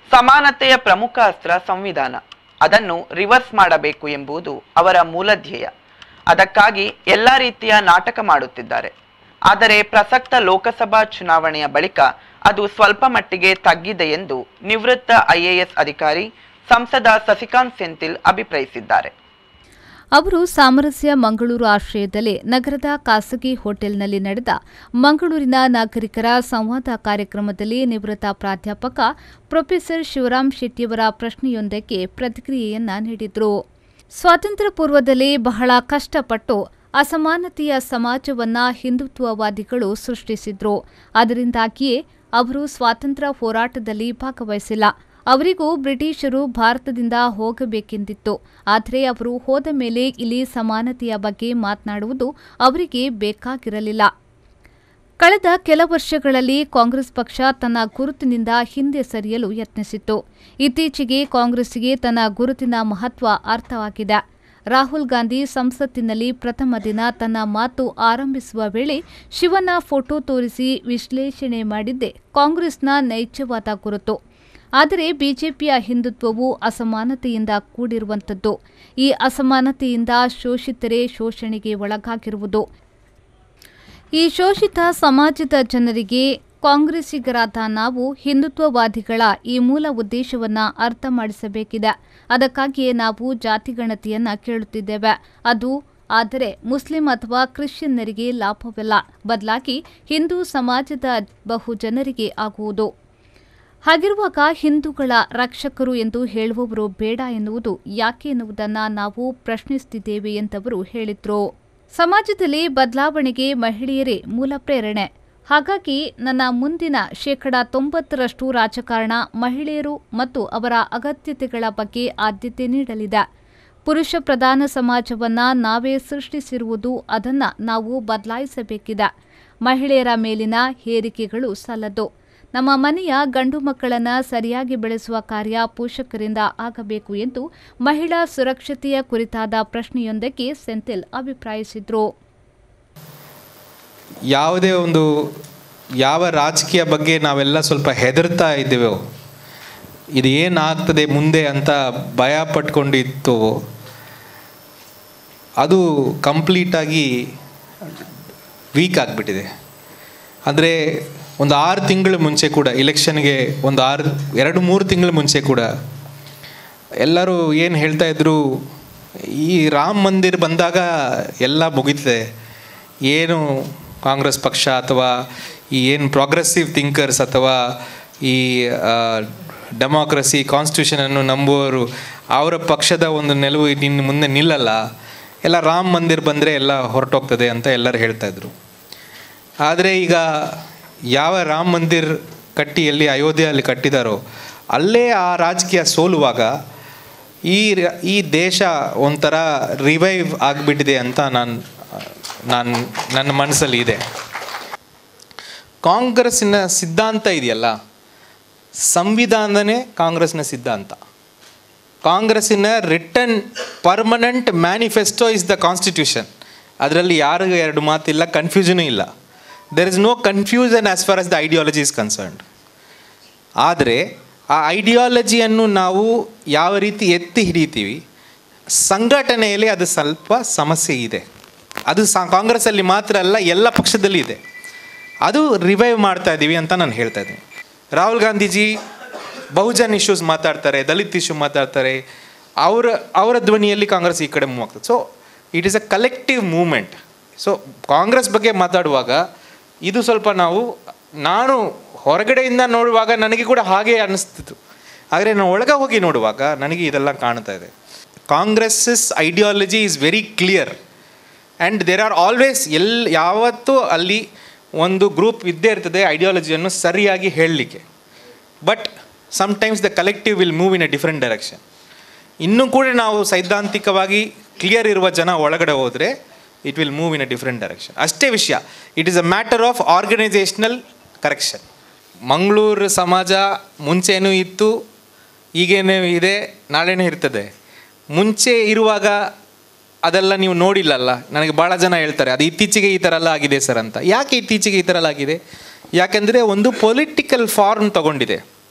ಸಮಾನತೆಯ ಪ್ರಮುಖ ಅಸ್ತ್ರ ಸಂವಿಧಾನ ಅದನ್ನು ರಿವರ್ಸ್ ಮಾಡಬೇಕು ಎಂಬುದು ಅವರ ಮೂಲ ಧ್ಯೇಯ ಅದಕ್ಕಾಗಿ ಎಲ್ಲ ರೀತಿಯ ನಾಟಕ ಮಾಡುತ್ತಿದ್ದಾರೆ ಆದರೆ ಪ್ರಸಕ್ತ ಲೋಕಸಭಾ ಚುನಾವಣೆಯ ಬಳಿಕ ಅದು ಸ್ವಲ್ಪ ಮಟ್ಟಿಗೆ ತಗ್ಗಿದೆ ಎಂದು ನಿವೃತ್ತ ಐಎಎಸ್ ಅಧಿಕಾರಿ ಸಂಸದ ಸಸಿಕಾಂತ್ ಸೆಂಥಿಲ್ ಅಭಿಪ್ರಾಯಿಸಿದ್ದಾರೆ ಅವರು ಸಾಮರಸ್ಯ ಮಂಗಳೂರು ಆಶ್ರಯದಲ್ಲಿ ನಗರದ ಖಾಸಗಿ ಹೋಟೆಲ್ನಲ್ಲಿ ನಡೆದ ಮಂಗಳೂರಿನ ನಾಗರಿಕರ ಸಂವಾದ ಕಾರ್ಯಕ್ರಮದಲ್ಲಿ ನಿವೃತ್ತ ಪ್ರಾಧ್ಯಾಪಕ ಪ್ರೊಫೆಸರ್ ಶಿವರಾಮ್ ಶೆಟ್ಟಿಯವರ ಪ್ರಶ್ನೆಯೊಂದಕ್ಕೆ ಪ್ರತಿಕ್ರಿಯೆಯನ್ನ ನೀಡಿದರು ಸ್ವಾತಂತ್ರ್ಯ ಪೂರ್ವದಲ್ಲಿ ಬಹಳ ಕಷ್ಟಪಟ್ಟು ಅಸಮಾನತೆಯ ಸಮಾಜವನ್ನ ಹಿಂದುತ್ವವಾದಿಗಳು ಸೃಷ್ಟಿಸಿದ್ರು ಅದರಿಂದಾಗಿಯೇ ಅವರು ಸ್ವಾತಂತ್ರ್ಯ ಹೋರಾಟದಲ್ಲಿ ಭಾಗವಹಿಸಿಲ್ಲ ಅವರಿಗೂ ಬ್ರಿಟಿಷರು ಭಾರತದಿಂದ ಹೋಗಬೇಕೆಂದಿತ್ತು ಆದರೆ ಅವರು ಹೋದ ಮೇಲೆ ಇಲ್ಲಿ ಸಮಾನತೆಯ ಬಗ್ಗೆ ಮಾತನಾಡುವುದು ಅವರಿಗೆ ಬೇಕಾಗಿರಲಿಲ್ಲ ಕಳೆದ ಕೆಲ ವರ್ಷಗಳಲ್ಲಿ ಕಾಂಗ್ರೆಸ್ ಪಕ್ಷ ತನ್ನ ಗುರುತಿನಿಂದ ಹಿಂದೆ ಸರಿಯಲು ಯತ್ನಿಸಿತ್ತು ಇತ್ತೀಚೆಗೆ ಕಾಂಗ್ರೆಸ್ಸಿಗೆ ತನ್ನ ಗುರುತಿನ ಮಹತ್ವ ಅರ್ಥವಾಗಿದೆ ರಾಹುಲ್ ಗಾಂಧಿ ಸಂಸತ್ತಿನಲ್ಲಿ ಪ್ರಥಮ ದಿನ ತನ್ನ ಮಾತು ಆರಂಭಿಸುವ ವೇಳೆ ಶಿವನ ಫೋಟೋ ತೋರಿಸಿ ವಿಶ್ಲೇಷಣೆ ಮಾಡಿದ್ದೇ ಕಾಂಗ್ರೆಸ್ನ ನೈಜವಾದ ಗುರುತು ಆದರೆ ಬಿಜೆಪಿಯ ಹಿಂದುತ್ವವು ಅಸಮಾನತೆಯಿಂದ ಕೂಡಿರುವಂಥದ್ದು ಈ ಅಸಮಾನತೆಯಿಂದ ಶೋಷಿತರೇ ಶೋಷಣೆಗೆ ಒಳಗಾಗಿರುವುದು ಈ ಶೋಷಿತ ಸಮಾಜದ ಜನರಿಗೆ ಕಾಂಗ್ರೆಸ್ಸಿಗರಾದ ನಾವು ಹಿಂದುತ್ವವಾದಿಗಳ ಈ ಮೂಲ ಉದ್ದೇಶವನ್ನ ಅರ್ಥ ಮಾಡಿಸಬೇಕಿದೆ ಅದಕ್ಕಾಗಿಯೇ ನಾವು ಜಾತಿಗಣತಿಯನ್ನ ಕೇಳುತ್ತಿದ್ದೇವೆ ಅದು ಆದರೆ ಮುಸ್ಲಿಂ ಅಥವಾ ಕ್ರಿಶ್ಚಿಯನ್ನರಿಗೆ ಲಾಭವಿಲ್ಲ ಬದಲಾಗಿ ಹಿಂದೂ ಸಮಾಜದ ಬಹು ಜನರಿಗೆ ಆಗುವುದು ಹಾಗಿರುವಾಗ ಹಿಂದೂಗಳ ರಕ್ಷಕರು ಎಂದು ಹೇಳುವವರು ಬೇಡ ಎನ್ನುವುದು ಯಾಕೆ ಎನ್ನುವುದನ್ನು ನಾವು ಪ್ರಶ್ನಿಸುತ್ತಿದ್ದೇವೆ ಎಂತವರು ಹೇಳಿದ್ರು ಸಮಾಜದಲ್ಲಿ ಬದಲಾವಣೆಗೆ ಮಹಿಳೆಯರೇ ಮೂಲ ಪ್ರೇರಣೆ ಹಾಗಾಗಿ ನನ್ನ ಮುಂದಿನ ಶೇಕಡ ತೊಂಬತ್ತರಷ್ಟು ರಾಜಕಾರಣ ಮಹಿಳೆಯರು ಮತ್ತು ಅವರ ಅಗತ್ಯತೆಗಳ ಬಗ್ಗೆ ಆದ್ಯತೆ ನೀಡಲಿದೆ ಪುರುಷ ಪ್ರಧಾನ ಸಮಾಜವನ್ನ ನಾವೇ ಸೃಷ್ಟಿಸಿರುವುದು ಅದನ್ನ ನಾವು ಬದಲಾಯಿಸಬೇಕಿದೆ ಮಹಿಳೆಯರ ಮೇಲಿನ ಹೇರಿಕೆಗಳು ಸಲ್ಲದು ನಮ್ಮ ಮನೆಯ ಗಂಡು ಮಕ್ಕಳನ್ನ ಸರಿಯಾಗಿ ಬೆಳೆಸುವ ಕಾರ್ಯ ಪೋಷಕರಿಂದ ಆಗಬೇಕು ಎಂದು ಮಹಿಳಾ ಸುರಕ್ಷತೆಯ ಕುರಿತಾದ ಪ್ರಶ್ನೆಯೊಂದಕ್ಕೆ ಸೆಂಥಿಲ್ ಅಭಿಪ್ರಾಯಿಸಿದ್ರು ಯಾವುದೇ ಒಂದು ಯಾವ ರಾಜಕೀಯ ಬಗ್ಗೆ ನಾವೆಲ್ಲ ಸ್ವಲ್ಪ ಹೆದರ್ತಾ ಇದ್ದೇವೋ ಇದು ಏನಾಗ್ತದೆ ಮುಂದೆ ಅಂತ ಭಯ ಪಟ್ಕೊಂಡಿತ್ತು ಅದು ಕಂಪ್ಲೀಟಾಗಿ ವೀಕ್ ಆಗಿಬಿಟ್ಟಿದೆ ಅಂದರೆ ಒಂದು ಆರು ತಿಂಗಳ ಮುಂಚೆ ಕೂಡ ಇಲೆಕ್ಷನ್ಗೆ ಒಂದು ಆರು ಎರಡು ಮೂರು ತಿಂಗಳ ಮುಂಚೆ ಕೂಡ ಎಲ್ಲರೂ ಏನು ಹೇಳ್ತಾ ಇದ್ರು ಈ ರಾಮ ಮಂದಿರ್ ಬಂದಾಗ ಎಲ್ಲ ಮುಗಿತದೆ ಏನು ಕಾಂಗ್ರೆಸ್ ಪಕ್ಷ ಅಥವಾ ಈ ಏನು ಪ್ರೋಗ್ರೆಸಿವ್ ಥಿಂಕರ್ಸ್ ಅಥವಾ ಈ ಡೆಮಾಕ್ರಸಿ ಕಾನ್ಸ್ಟಿಟ್ಯೂಷನನ್ನು ನಂಬುವವರು ಅವರ ಪಕ್ಷದ ಒಂದು ನಿಲುವು ನಿನ್ನ ಮುಂದೆ ನಿಲ್ಲಲ್ಲ ಎಲ್ಲ ರಾಮ ಮಂದಿರ್ ಬಂದರೆ ಎಲ್ಲ ಹೊರಟೋಗ್ತದೆ ಅಂತ ಎಲ್ಲರೂ ಹೇಳ್ತಾ ಇದ್ರು ಆದರೆ ಈಗ ಯಾವ ರಾಮ ಮಂದಿರ್ ಕಟ್ಟಿ ಎಲ್ಲಿ ಅಯೋಧ್ಯೆಯಲ್ಲಿ ಕಟ್ಟಿದಾರೋ ಅಲ್ಲೇ ಆ ರಾಜಕೀಯ ಸೋಲುವಾಗ ಈ ರ- ಈ ದೇಶ ಒಂಥರ ರಿವೈವ್ ಆಗಿಬಿಟ್ಟಿದೆ ಅಂತ ನಾನು ನಾನು ನನ್ನ ಮನಸ್ಸಲ್ಲಿ ಇದೆ ಕಾಂಗ್ರೆಸ್ಸಿನ ಸಿದ್ಧಾಂತ ಇದೆಯಲ್ಲ ಸಂವಿಧಾನನೇ ಕಾಂಗ್ರೆಸ್ನ ಸಿದ್ಧಾಂತ ಕಾಂಗ್ರೆಸ್ಸಿನ written permanent manifesto is the constitution ಅದರಲ್ಲಿ ಯಾರಿಗೂ ಎರಡು ಮಾತಿಲ್ಲ ಕನ್ಫ್ಯೂಷನೂ ಇಲ್ಲ there is no confusion as far as the ideology is concerned ಆದರೆ ಆ ಐಡಿಯಾಲಜಿಯನ್ನು ನಾವು ಯಾವ ರೀತಿ ಎತ್ತಿ ಹಿಡಿತೀವಿ ಸಂಘಟನೆಯಲ್ಲಿ ಅದು ಸ್ವಲ್ಪ ಸಮಸ್ಯೆ ಇದೆ ಅದು ಸ ಕಾಂಗ್ರೆಸ್ಸಲ್ಲಿ ಮಾತ್ರ ಅಲ್ಲ ಎಲ್ಲ ಪಕ್ಷದಲ್ಲಿ ಇದೆ ಅದು ರಿವೈವ್ ಮಾಡ್ತಾ ಇದ್ದೀವಿ ಅಂತ ನಾನು ಹೇಳ್ತಾ ಇದ್ದೀನಿ ರಾಹುಲ್ ಗಾಂಧೀಜಿ ಬಹುಜನ್ ಇಶ್ಯೂಸ್ ಮಾತಾಡ್ತಾರೆ ದಲಿತ್ ಇಶ್ಯೂ ಮಾತಾಡ್ತಾರೆ ಅವರ ಅವರ ಧ್ವನಿಯಲ್ಲಿ ಕಾಂಗ್ರೆಸ್ ಈ ಕಡೆ ಮೂವ್ ಆಗ್ತದೆ so it is a collective movement so Congress ಬಗ್ಗೆ ಮಾತಾಡುವಾಗ ಇದು ಸ್ವಲ್ಪ ನಾವು ನಾನು ಹೊರಗಡೆಯಿಂದ ನೋಡುವಾಗ ನನಗೆ ಕೂಡ ಹಾಗೆ ಅನ್ನಿಸ್ತಿತ್ತು ಆದರೆ ನಾನು ಒಳಗೆ ಹೋಗಿ ನೋಡುವಾಗ ನನಗೆ ಇದೆಲ್ಲ ಕಾಣ್ತಾ ಇದೆ Congress's ideology is very clear and there are always ಎಲ್ ಯಾವತ್ತೂ ಅಲ್ಲಿ ಒಂದು ಗ್ರೂಪ್ ಇದ್ದೇ ಇರ್ತದೆ ಐಡಿಯಾಲಜಿಯನ್ನು ಸರಿಯಾಗಿ ಹೇಳಲಿಕ್ಕೆ but sometimes the collective will move in a different direction ಇನ್ನೂ ಕೂಡ ನಾವು ಸೈದ್ಧಾಂತಿಕವಾಗಿ ಕ್ಲಿಯರ್ ಇರುವ ಜನ ಒಳಗಡೆ ಹೋದರೆ it will move in a different direction ಅಷ್ಟೇ ವಿಷಯ it is a matter of organisational correction Mangaluru ಸಮಾಜ ಮುಂಚೆನೂ ಇತ್ತು ಈಗೇನೂ ಇದೆ ನಾಳೆನೂ ಇರ್ತದೆ ಮುಂಚೆ ಇರುವಾಗ ಅದೆಲ್ಲ ನೀವು ನೋಡಿಲ್ಲಲ್ಲ ನನಗೆ ಭಾಳ ಜನ ಹೇಳ್ತಾರೆ ಅದು ಇತ್ತೀಚೆಗೆ ಈ ಥರ ಎಲ್ಲ ಆಗಿದೆ ಸರ್ ಅಂತ ಯಾಕೆ ಇತ್ತೀಚೆಗೆ ಈ ಥರ ಎಲ್ಲ ಆಗಿದೆ ಯಾಕೆಂದರೆ ಒಂದು ಪೊಲಿಟಿಕಲ್ ಫಾರ್ಮ್ ತಗೊಂಡಿದೆ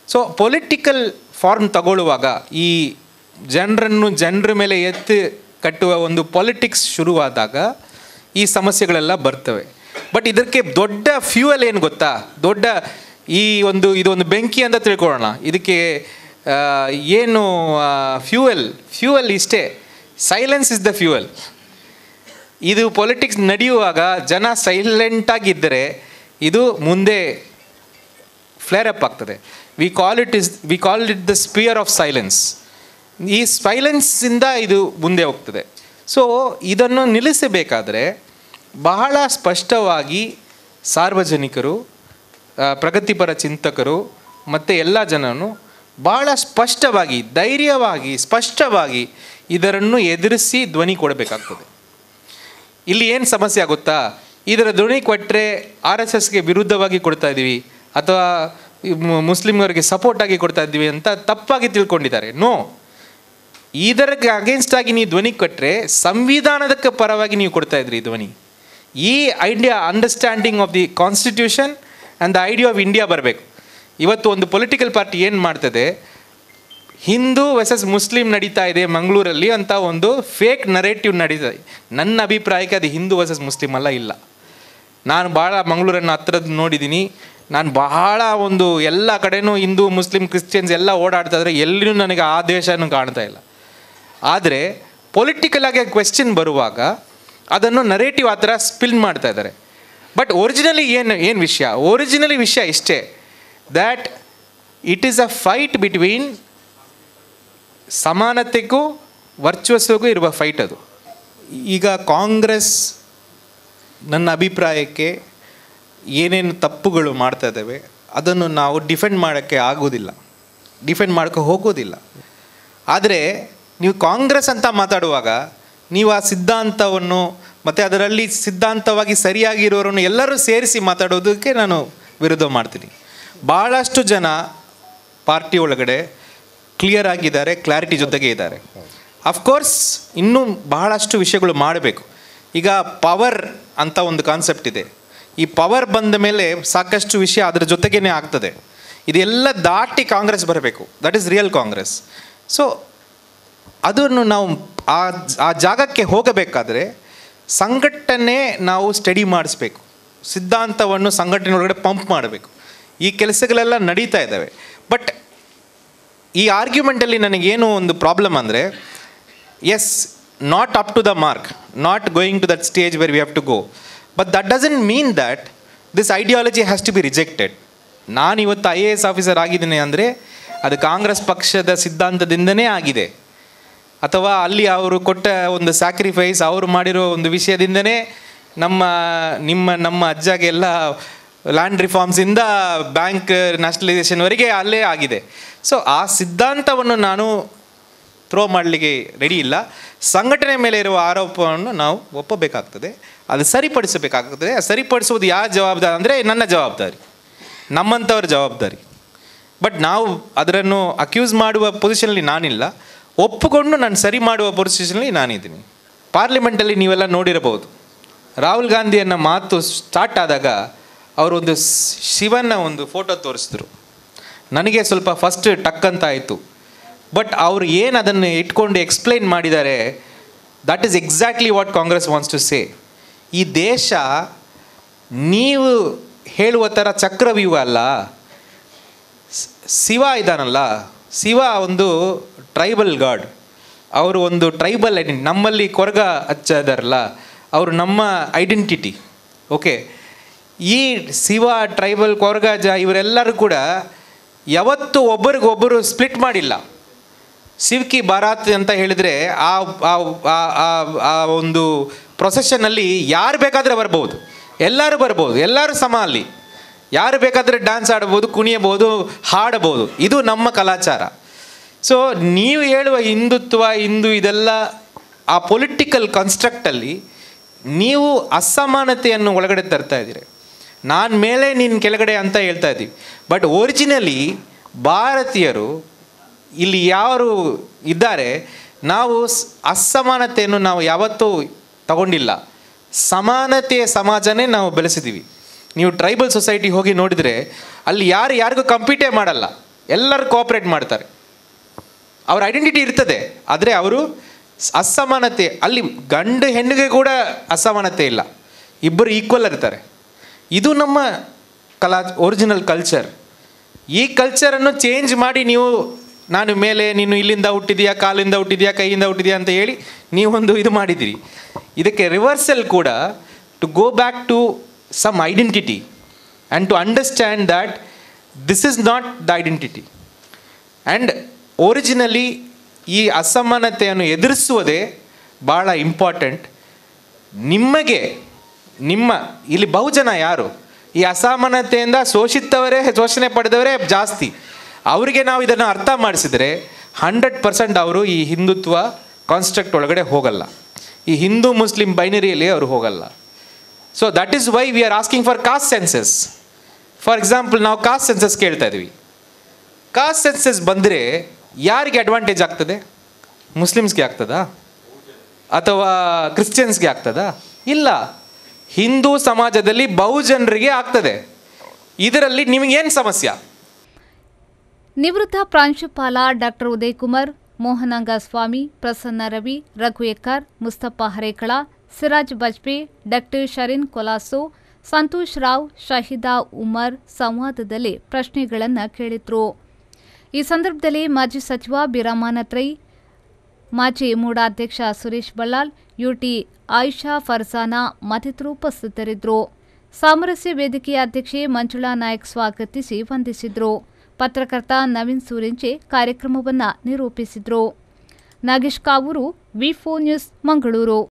ಸೊ ಪೊಲಿಟಿಕಲ್ ಫಾರ್ಮ್ ತಗೊಳ್ಳುವಾಗ ಈ ಜನರನ್ನು ಜನರ ಮೇಲೆ ಎತ್ತಿ ಕಟ್ಟುವ ಒಂದು ಪಾಲಿಟಿಕ್ಸ್ ಶುರುವಾದಾಗ ಈ ಸಮಸ್ಯೆಗಳೆಲ್ಲ ಬರ್ತವೆ ಬಟ್ ಇದಕ್ಕೆ ದೊಡ್ಡ ಫ್ಯೂಯಲ್ ಏನು ಗೊತ್ತಾ ದೊಡ್ಡ ಈ ಒಂದು ಇದೊಂದು ಬೆಂಕಿ ಅಂತ ತಿಳ್ಕೊಳ್ಳೋಣ ಇದಕ್ಕೆ ಆ, ಏನು ಫ್ಯೂಯಲ್ ಫ್ಯೂಯಲ್ ಇಷ್ಟೇ ಸೈಲೆನ್ಸ್ ಇಸ್ ದ ಫ್ಯೂಯಲ್ ಇದು ಪೊಲಿಟಿಕ್ಸ್ ನಡೆಯುವಾಗ ಜನ ಸೈಲೆಂಟಾಗಿದ್ದರೆ ಇದು ಮುಂದೆ ಫ್ಲೇರ್ ಅಪ್ ಆಗ್ತದೆ we call it is we call it the sphere of silence ಈ ಸೈಲೆನ್ಸಿಂದ ಇದು ಮುಂದೆ ಹೋಗ್ತದೆ ಸೊ ಇದನ್ನು ನಿಲ್ಲಿಸಬೇಕಾದ್ರೆ ಬಹಳ ಸ್ಪಷ್ಟವಾಗಿ ಸಾರ್ವಜನಿಕರು ಆ, ಪ್ರಗತಿಪರ ಚಿಂತಕರು ಮತ್ತು ಎಲ್ಲ ಜನನು ಬಹಳ ಸ್ಪಷ್ಟವಾಗಿ ಧೈರ್ಯವಾಗಿ ಸ್ಪಷ್ಟವಾಗಿ ಇದರನ್ನು ಎದುರಿಸಿ ಧ್ವನಿ ಕೊಡಬೇಕಾಗ್ತದೆ ಇಲ್ಲಿ ಏನು ಸಮಸ್ಯೆ ಆಗುತ್ತಾ ಇದರ ಧ್ವನಿ ಕೊಟ್ಟರೆ ಆರ್ ಎಸ್ ಎಸ್ಗೆ ವಿರುದ್ಧವಾಗಿ ಕೊಡ್ತಾ ಇದ್ದೀವಿ ಅಥವಾ ಈ ಮು- ಮುಸ್ಲಿಮರಿಗೆ ಸಪೋರ್ಟ್ ಆಗಿ ಕೊಡ್ತಾ ಇದ್ದೀವಿ ಅಂತ ತಪ್ಪಾಗಿ ತಿಳ್ಕೊಂಡಿದ್ದಾರೆ ನೋ ಇದಕ್ಕೆ ಅಗೇನ್ಸ್ಟ್ ಆಗಿ ನೀವು ಧ್ವನಿ ಕೊಟ್ಟರೆ ಸಂವಿಧಾನದಕ್ಕೆ ಪರವಾಗಿ ನೀವು ಕೊಡ್ತಾ ಇದ್ರಿ ಈ ಧ್ವನಿ ಈ idea understanding of the constitution and the idea of India ಬರಬೇಕು ಇವತ್ತು ಒಂದು ಪೊಲಿಟಿಕಲ್ ಪಾರ್ಟಿ ಏನು ಮಾಡ್ತದೆ ಹಿಂದೂ ವರ್ಸಸ್ ಮುಸ್ಲಿಂ ನಡೀತಾ ಇದೆ ಮಂಗಳೂರಲ್ಲಿ ಅಂತ ಒಂದು ಫೇಕ್ ನರೇಟಿವ್ ನಡೀತಾ ಇದೆ ನನ್ನ ಅಭಿಪ್ರಾಯಕ್ಕೆ ಅದು ಹಿಂದೂ ವರ್ಸಸ್ ಮುಸ್ಲಿಂ ಅಲ್ಲ ಇಲ್ಲ ನಾನು ಭಾಳ ಮಂಗಳೂರನ್ನು ಹತ್ರದ್ದು ನೋಡಿದ್ದೀನಿ ನಾನು ಬಹಳ ಒಂದು ಎಲ್ಲ ಕಡೆನೂ ಹಿಂದೂ ಮುಸ್ಲಿಂ ಕ್ರಿಶ್ಚಿಯನ್ಸ್ ಎಲ್ಲ ಓಡಾಡ್ತಾ ಇದ್ರೆ ಎಲ್ಲಿಯೂ ನನಗೆ ಆ ದೇಶನೂ ಕಾಣ್ತಾ ಇಲ್ಲ ಆದರೆ ಪೊಲಿಟಿಕಲ್ ಆಗಿ ಕ್ವೆಶ್ಚನ್ ಬರುವಾಗ ಅದನ್ನು ನರೇಟಿವ್ ಆ ಥರ ಸ್ಪಿಲ್ ಮಾಡ್ತಾ ಇದ್ದಾರೆ ಬಟ್ ಒರಿಜಿನಲಿ ಏನು ಏನು ವಿಷಯ ಒರಿಜಿನಲಿ ವಿಷಯ ಇಷ್ಟೇ that it is a fight between ಸಮಾನತೆಗೂ ವರ್ಚಸ್ಸಿಗೂ ಇರುವ ಫೈಟ್ ಅದು ಈಗ ಕಾಂಗ್ರೆಸ್ ನನ್ನ ಅಭಿಪ್ರಾಯಕ್ಕೆ ಏನೇನು ತಪ್ಪುಗಳು ಮಾಡ್ತಾ ಇದ್ದಾವೆ ಅದನ್ನು ನಾವು ಡಿಫೆಂಡ್ ಮಾಡೋಕ್ಕೆ ಆಗೋದಿಲ್ಲ ಡಿಫೆಂಡ್ ಮಾಡೋಕ್ಕೆ ಹೋಗೋದಿಲ್ಲ ಆದರೆ ನೀವು ಕಾಂಗ್ರೆಸ್ ಅಂತ ಮಾತಾಡುವಾಗ ನೀವು ಆ ಸಿದ್ಧಾಂತವನ್ನು ಮತ್ತು ಅದರಲ್ಲಿ ಸಿದ್ಧಾಂತವಾಗಿ ಸರಿಯಾಗಿರೋರನ್ನು ಎಲ್ಲರೂ ಸೇರಿಸಿ ಮಾತಾಡೋದಕ್ಕೆ ನಾನು ವಿರೋಧ ಮಾಡ್ತೀನಿ ಭಾಳಷ್ಟು ಜನ ಪಾರ್ಟಿ ಒಳಗಡೆ ಕ್ಲಿಯರ್ ಆಗಿದ್ದಾರೆ ಕ್ಲಾರಿಟಿ ಜೊತೆಗೆ ಇದ್ದಾರೆ ಅಫ್ಕೋರ್ಸ್ ಇನ್ನೂ ಬಹಳಷ್ಟು ವಿಷಯಗಳು ಮಾಡಬೇಕು ಈಗ ಪವರ್ ಅಂತ ಒಂದು ಕಾನ್ಸೆಪ್ಟ್ ಇದೆ ಈ ಪವರ್ ಬಂದ ಮೇಲೆ ಸಾಕಷ್ಟು ವಿಷಯ ಅದರ ಜೊತೆಗೇ ಆಗ್ತದೆ ಇದೆಲ್ಲ ದಾಟಿ ಕಾಂಗ್ರೆಸ್ ಬರಬೇಕು that is real Congress so ಅದನ್ನು ನಾವು ಆ ಆ ಜಾಗಕ್ಕೆ ಹೋಗಬೇಕಾದ್ರೆ ಸಂಘಟನೆ ನಾವು ಸ್ಟಡಿ ಮಾಡಿಸ್ಬೇಕು ಸಿದ್ಧಾಂತವನ್ನು ಸಂಘಟನೆ ಒಳಗಡೆ ಪಂಪ್ ಮಾಡಬೇಕು ಈ ಕೆಲಸಗಳೆಲ್ಲ ನಡೀತಾ ಇದ್ದಾವೆ ಬಟ್ ಈ ಆರ್ಗ್ಯುಮೆಂಟಲ್ಲಿ ನನಗೇನು ಒಂದು ಪ್ರಾಬ್ಲಮ್ ಅಂದರೆ is not up to the mark not going to that stage where we have to go but that doesn't mean that this ideology has to be rejected ನಾನು ಇವತ್ತು ಐ ಎ ಎಸ್ ಆಫೀಸರ್ ಆಗಿದ್ದೀನಿ ಅಂದರೆ ಅದು ಕಾಂಗ್ರೆಸ್ ಪಕ್ಷದ ಸಿದ್ಧಾಂತದಿಂದನೇ ಆಗಿದೆ ಅಥವಾ ಅಲ್ಲಿ ಅವರು ಕೊಟ್ಟ ಒಂದು ಸ್ಯಾಕ್ರಿಫೈಸ್ ಅವರು ಮಾಡಿರೋ ಒಂದು ವಿಷಯದಿಂದನೇ ನಮ್ಮ ನಿಮ್ಮ ನಮ್ಮ ಅಜ್ಜಗೆಲ್ಲ ಲ್ಯಾಂಡ್ ರಿಫಾರ್ಮ್ಸಿಂದ ಬ್ಯಾಂಕ್ ನ್ಯಾಷನಲೈಸೇಷನ್ವರೆಗೆ ಅಲ್ಲೇ ಆಗಿದೆ ಸೊ ಆ ಸಿದ್ಧಾಂತವನ್ನು ನಾನು ಥ್ರೋ ಮಾಡಲಿಕ್ಕೆ ರೆಡಿ ಇಲ್ಲ ಸಂಘಟನೆ ಮೇಲೆ ಇರುವ ಆರೋಪವನ್ನು ನಾವು ಒಪ್ಪಬೇಕಾಗ್ತದೆ ಅದು ಸರಿಪಡಿಸಬೇಕಾಗ್ತದೆ ಆ ಸರಿಪಡಿಸುವುದು ಯಾರ ಜವಾಬ್ದಾರಿ ಅಂದರೆ ನನ್ನ ಜವಾಬ್ದಾರಿ ನಮ್ಮಂಥವ್ರ ಜವಾಬ್ದಾರಿ ಬಟ್ ನಾವು ಅದನ್ನು ಅಕ್ಯೂಸ್ ಮಾಡುವ ಪೊಸಿಷನಲ್ಲಿ ನಾನಿಲ್ಲ ಒಪ್ಪಿಕೊಂಡು ನಾನು ಸರಿ ಮಾಡುವ ಪೊಸಿಷನಲ್ಲಿ ನಾನಿದ್ದೀನಿ ಪಾರ್ಲಿಮೆಂಟಲ್ಲಿ ನೀವೆಲ್ಲ ನೋಡಿರಬಹುದು ರಾಹುಲ್ ಗಾಂಧಿಯನ್ನ ಮಾತು ಸ್ಟಾರ್ಟ್ ಆದಾಗ ಅವರೊಂದು ಸ್- ಶಿವನ ಒಂದು ಫೋಟೋ ತೋರಿಸಿದ್ರು ನನಗೆ ಸ್ವಲ್ಪ ಫಸ್ಟ್ ಟಕ್ ಅಂತ ಆಯಿತು ಬಟ್ ಅವರು ಏನು ಅದನ್ನು ಇಟ್ಕೊಂಡು ಎಕ್ಸ್ಪ್ಲೈನ್ ಮಾಡಿದ್ದಾರೆ that is exactly what Congress wants to say ಈ ದೇಶ ನೀವು ಹೇಳುವ ಥರ ಚಕ್ರವ್ಯೂಹ ಅಲ್ಲ ಸ್- ಶಿವ ಇದ್ದಾನಲ್ಲ ಶಿವ ಒಂದು ಟ್ರೈಬಲ್ ಗಾಡ್ ಅವರು ಒಂದು ಟ್ರೈಬಲ್ ಐಡೆಂಟಿ ನಮ್ಮಲ್ಲಿ ಕೊರಗ ಹಚ್ಚ ಇದಾರಲ್ಲ ಅವರು ನಮ್ಮ ಐಡೆಂಟಿಟಿ ಓಕೆ ಈ ಶಿವ ಟ್ರೈಬಲ್ ಕೊರಗಜ ಇವರೆಲ್ಲರೂ ಕೂಡ ಯಾವತ್ತೂ ಒಬ್ಬರಿಗೊಬ್ಬರು ಸ್ಪ್ಲಿಟ್ ಮಾಡಿಲ್ಲ ಶಿವ್ಕಿ ಬಾರಾತ್ ಅಂತ ಹೇಳಿದರೆ ಆ ಆ- ಆ- ಆ- ಆ ಒಂದು ಪ್ರೊಸೆಷನಲ್ಲಿ ಯಾರು ಬೇಕಾದರೆ ಬರ್ಬೋದು ಎಲ್ಲರೂ ಬರ್ಬೋದು ಎಲ್ಲರೂ ಸಮ ಅಲ್ಲಿ ಯಾರು ಬೇಕಾದರೆ ಡ್ಯಾನ್ಸ್ ಆಡ್ಬೋದು ಕುಣಿಯಬಹುದು ಹಾಡಬಹುದು ಇದು ನಮ್ಮ ಕಲಾಚಾರ ಸೊ ನೀವು ಹೇಳುವ ಹಿಂದುತ್ವ ಹಿಂದೂ ಇದೆಲ್ಲ ಆ ಪೊಲಿಟಿಕಲ್ ಕನ್ಸ್ಟ್ರಕ್ಟಲ್ಲಿ ನೀವು ಅಸಮಾನತೆಯನ್ನು ಒಳಗಡೆ ತರ್ತಾ ಇದ್ದೀರಿ ನಾನು ಮೇಲೆ ನೀನು ಕೆಳಗಡೆ ಅಂತ ಹೇಳ್ತಾ ಇದ್ದೀವಿ ಬಟ್ ಒರಿಜಿನಲಿ ಭಾರತೀಯರು ಇಲ್ಲಿ ಯಾರು ಇದ್ದಾರೆ ನಾವು ಸ್- ಅಸಮಾನತೆಯನ್ನು ನಾವು ಯಾವತ್ತೂ ತಗೊಂಡಿಲ್ಲ ಸಮಾನತೆಯ ಸಮಾಜನೇ ನಾವು ಬೆಳೆಸಿದ್ದೀವಿ ನೀವು ಟ್ರೈಬಲ್ ಸೊಸೈಟಿ ಹೋಗಿ ನೋಡಿದರೆ ಅಲ್ಲಿ ಯಾರು ಯಾರಿಗೂ ಕಂಪೀಟೇ ಮಾಡಲ್ಲ ಎಲ್ಲರೂ ಕೋಆಪ್ರೇಟ್ ಮಾಡ್ತಾರೆ ಅವ್ರ ಐಡೆಂಟಿಟಿ ಇರ್ತದೆ ಆದರೆ ಅವರು ಸ್- ಅಸಮಾನತೆ ಅಲ್ಲಿ ಗಂಡು ಹೆಣ್ಣಿಗೆ ಕೂಡ ಅಸಮಾನತೆ ಇಲ್ಲ ಇಬ್ಬರು ಈಕ್ವಲ್ ಇರ್ತಾರೆ ಇದು ನಮ್ಮ ಕಲಾ ಒರಿಜಿನಲ್ ಕಲ್ಚರ್ ಈ ಕಲ್ಚರನ್ನು ಚೇಂಜ್ ಮಾಡಿ ನೀವು ನಾನು ಮೇಲೆ ನೀನು ಇಲ್ಲಿಂದ ಹುಟ್ಟಿದೆಯಾ ಕಾಲಿಂದ ಹುಟ್ಟಿದೆಯಾ ಕೈಯಿಂದ ಹುಟ್ಟಿದೆಯಾ ಅಂತ ಹೇಳಿ ನೀವೊಂದು ಇದು ಮಾಡಿದಿರಿ ಇದಕ್ಕೆ ರಿವರ್ಸಲ್ ಕೂಡ to go back to some identity and to understand that this is not the identity and originally ಈ ಅಸಮಾನತೆಯನ್ನು ಎದುರಿಸುವುದೇ ಭಾಳ ಇಂಪಾರ್ಟೆಂಟ್ ನಿಮಗೆ ನಿಮ್ಮ ಇಲ್ಲಿ ಬಹುಜನ ಯಾರು ಈ ಅಸಮಾನತೆಯಿಂದ ಶೋಷಿತವರೇ ಶೋಷಣೆ ಪಡೆದವರೇ ಜಾಸ್ತಿ ಅವರಿಗೆ ನಾವು ಇದನ್ನು ಅರ್ಥ ಮಾಡಿಸಿದರೆ ಹಂಡ್ರೆಡ್ ಪರ್ಸೆಂಟ್ ಅವರು ಈ ಹಿಂದುತ್ವ ಕಾನ್ಸ್ಟ್ರಕ್ಟ್ ಒಳಗಡೆ ಹೋಗಲ್ಲ ಈ ಹಿಂದೂ ಮುಸ್ಲಿಂ ಬೈನರಿಯಲ್ಲಿ ಅವರು ಹೋಗಲ್ಲ so that is why we are asking for caste census for example ನಾವು ಕಾಸ್ಟ್ ಸೆನ್ಸಸ್ ಕೇಳ್ತಾ ಇದ್ವಿ ಕಾಸ್ಟ್ ಸೆನ್ಸಸ್ ಬಂದರೆ ಯಾರಿಗೆ ಅಡ್ವಾಂಟೇಜ್ ಆಗ್ತದೆ ಮುಸ್ಲಿಮ್ಸ್ಗೆ ಆಗ್ತದಾ ಅಥವಾ ಕ್ರಿಶ್ಚಿಯನ್ಸ್ಗೆ ಆಗ್ತದಾ ಇಲ್ಲ ಹಿಂದೂ ಸಮಾಜದಲ್ಲಿ ಬಹುಜನರಿಗೆ ಆಗ್ತದೆ ಇದರಲ್ಲಿ ನಿಮಗೇನು ಸಮಸ್ಯೆ ನಿವೃತ್ತ ಪ್ರಾಂಶುಪಾಲ ಡಾಕ್ಟರ್ ಉದಯಕುಮಾರ್ ಮೋಹನಾಂಗ ಸ್ವಾಮಿ ಪ್ರಸನ್ನ ರವಿ ರಘು ಎಕ್ಕರ್ ಮುಸ್ತಫಾ ಹರೇಕಳ ಸಿರಾಜ್ ಬಜ್ಪೆ ಡಾಕ್ಟರ್ ಶರೀನ್ ಕೊಲಾಸೋ ಸಂತೋಷ್ ರಾವ್ ಶಹೀದಾ ಉಮರ್ ಸಂವಾದದಲ್ಲಿ ಪ್ರಶ್ನೆಗಳನ್ನು ಕೇಳಿದ್ರು ಈ ಸಂದರ್ಭದಲ್ಲಿ ಮಾಜಿ ಸಚಿವ ಬಿರಾಮಾನತ್ ರೈ ಮಾಜಿ ಮೂಡಾಧ್ಯಕ್ಷ ಸುರೇಶ್ ಬಳ್ಳಾಲ್ ಯುಟಿ ಆಯಿಷಾ ಫರ್ಜಾನಾ ಮತ್ತಿತರರು ಉಪಸ್ಥಿತರಿದ್ದರು ಸಾಮರಸ್ಯ ವೇದಿಕೆಯ ಅಧ್ಯಕ್ಷೆ ಮಂಜುಳಾ ನಾಯಕ್ ಸ್ವಾಗತಿಸಿ ವಂದಿಸಿದರು ಪತ್ರಕರ್ತ ನವೀನ್ ಸೂರಿಂಚೆ ಕಾರ್ಯಕ್ರಮವನ್ನು ನಿರೂಪಿಸಿದರು ನಾಗೇಶ್ ಕಾವೂರು ವಿ ನ್ಯೂಸ್ ಮಂಗಳೂರು